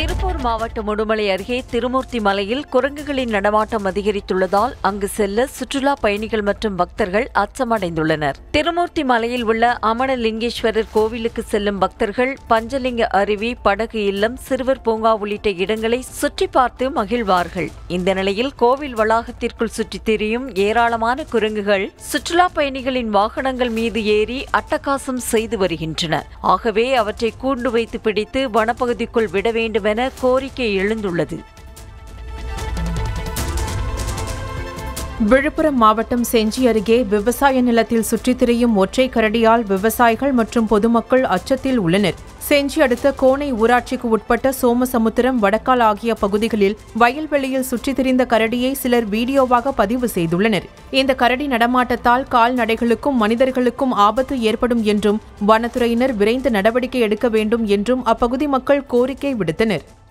திருப்பூர் மாவட்டம் உடுமலை அருகே திருமூர்த்தி மலையில் குரங்குகளின் நடமாட்டம் அதிகரித்துள்ளதால் அங்கு செல்ல சுற்றுலா பயணிகள் மற்றும் பக்தர்கள் அச்சமடைந்துள்ளனர் திருமூர்த்தி மலையில் உள்ள அமனலிங்கேஸ்வரர் கோவிலுக்கு செல்லும் பக்தர்கள் பஞ்சலிங்க அருவி படகு இல்லம் சிறுவர் பூங்கா உள்ளிட்ட இடங்களை சுற்றி பார்த்து மகிழ்வார்கள் இந்த நிலையில் கோவில் வளாகத்திற்குள் சுற்றித் திரியும் ஏராளமான குரங்குகள் சுற்றுலா பயணிகளின் வாகனங்கள் மீது ஏறி அட்டகாசம் செய்து வருகின்றன ஆகவே அவற்றை கூண்டு வைத்து பிடித்து வனப்பகுதிக்குள் விட வேண்டுமென கோரிக்கை எழுந்துள்ளது விழுப்புரம் மாவட்டம் செஞ்சி அருகே விவசாய நிலத்தில் சுற்றித் திரியும் ஒற்றை கரடியால் விவசாயிகள் மற்றும் பொதுமக்கள் அச்சத்தில் உள்ளனர் செஞ்சி அடுத்த கோனை ஊராட்சிக்கு உட்பட்ட சோமசமுத்திரம் வடக்கால் ஆகிய பகுதிகளில் வயல்வெளியில் சுற்றித் திரிந்த கரடியை சிலர் வீடியோவாக பதிவு செய்துள்ளனர் இந்த கரடி நடமாட்டத்தால் கால்நடைகளுக்கும் மனிதர்களுக்கும் ஆபத்து ஏற்படும் என்றும் வனத்துறையினர் விரைந்து நடவடிக்கை எடுக்க வேண்டும் என்றும் அப்பகுதி மக்கள் கோரிக்கை விடுத்தனர்